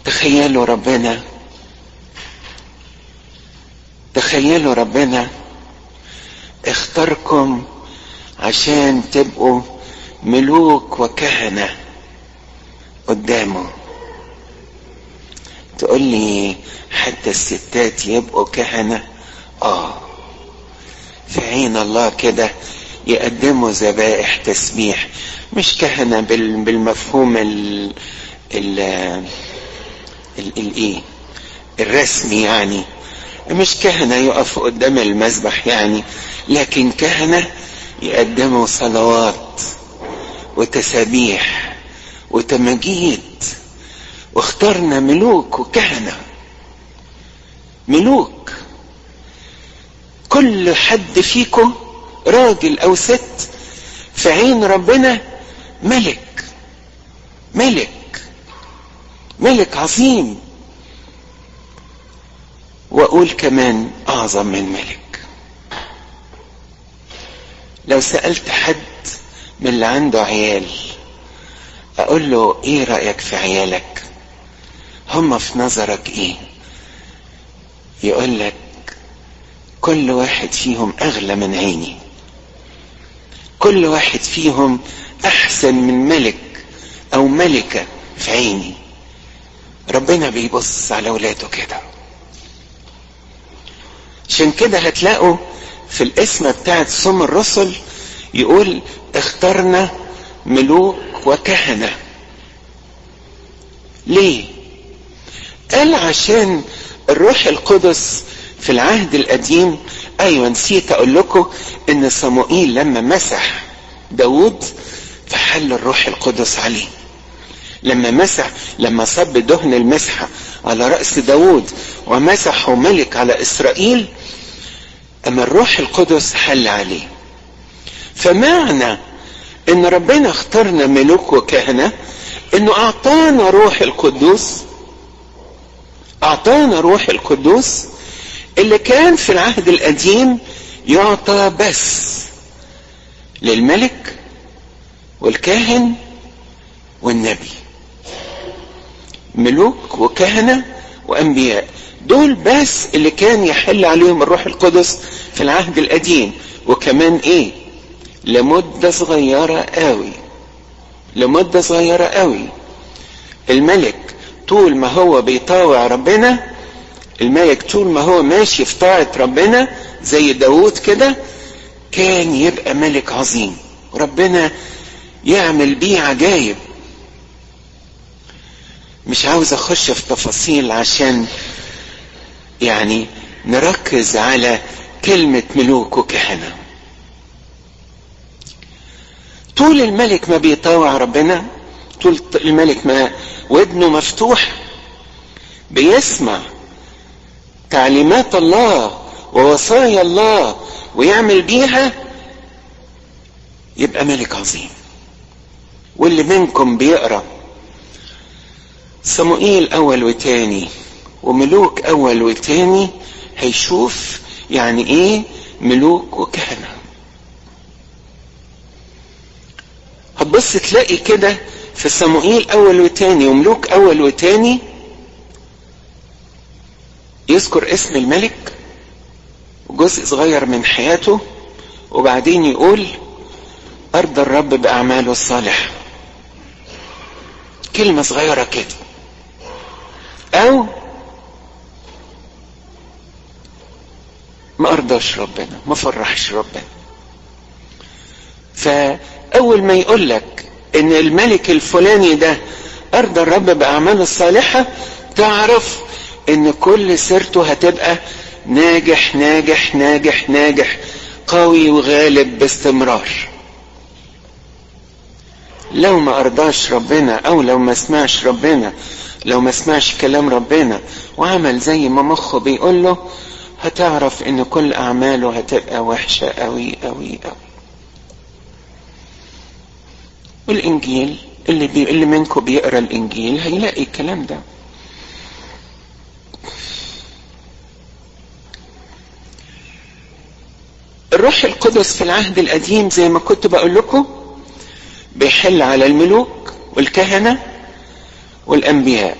تخيلوا ربنا تخيلوا ربنا اختاركم عشان تبقوا ملوك وكهنة قدامه تقول لي حتى الستات يبقوا كهنة اه في عين الله كده يقدموا ذبائح تسبيح مش كهنة بالمفهوم ال ال الايه الرسمي يعني مش كهنة يقفوا قدام المذبح يعني لكن كهنة يقدموا صلوات وتسابيح وتمجيد واخترنا ملوك وكهنة ملوك كل حد فيكم راجل او ست في عين ربنا ملك ملك ملك عظيم واقول كمان اعظم من ملك لو سالت حد من اللي عنده عيال اقول له ايه رايك في عيالك هم في نظرك ايه يقول لك كل واحد فيهم اغلى من عيني كل واحد فيهم احسن من ملك او ملكه في عيني ربنا بيبص على اولاده كده عشان كده هتلاقوا في الاسم بتاعت سم الرسل يقول اخترنا ملوك وكهنه ليه قال عشان الروح القدس في العهد القديم ايوه نسيت اقول لكم ان صموئيل لما مسح داود فحل الروح القدس عليه لما مسح لما صب دهن المسحة على رأس داود ومسحه ملك على إسرائيل أما الروح القدس حل عليه فمعنى إن ربنا اختارنا ملوك وكهنة إنه أعطانا روح القدوس أعطانا روح القدوس اللي كان في العهد القديم يعطى بس للملك والكاهن والنبي ملوك وكهنة وأنبياء دول بس اللي كان يحل عليهم الروح القدس في العهد القديم وكمان ايه لمدة صغيرة قوي لمدة صغيرة قوي الملك طول ما هو بيطاوع ربنا الملك طول ما هو ماشي في طاعة ربنا زي داود كده كان يبقى ملك عظيم وربنا يعمل بيه عجايب مش عاوز اخش في تفاصيل عشان يعني نركز على كلمة ملوك وكهنة طول الملك ما بيطاوع ربنا طول الملك ما ودنه مفتوح بيسمع تعليمات الله ووصايا الله ويعمل بيها يبقى ملك عظيم واللي منكم بيقرا صموئيل اول وتاني وملوك اول وتاني هيشوف يعني ايه ملوك وكهنه هتبص تلاقي كده في صموئيل اول وتاني وملوك اول وتاني يذكر اسم الملك جزء صغير من حياته وبعدين يقول ارض الرب باعماله الصالحه كلمه صغيره كده او ما ارضاش ربنا ما فرحش ربنا فاول ما يقول لك ان الملك الفلاني ده ارضى الرب باعماله الصالحه تعرف ان كل سيرته هتبقى ناجح ناجح ناجح ناجح قوي وغالب باستمرار لو ما ارضاش ربنا او لو ما سمعش ربنا لو ما سمعش كلام ربنا وعمل زي ما مخه بيقول له هتعرف ان كل اعماله هتبقى وحشة قوي قوي قوي والانجيل اللي بي... اللي منكم بيقرا الانجيل هيلاقي الكلام ده الروح القدس في العهد القديم زي ما كنت بقول لكم بيحل على الملوك والكهنه والانبياء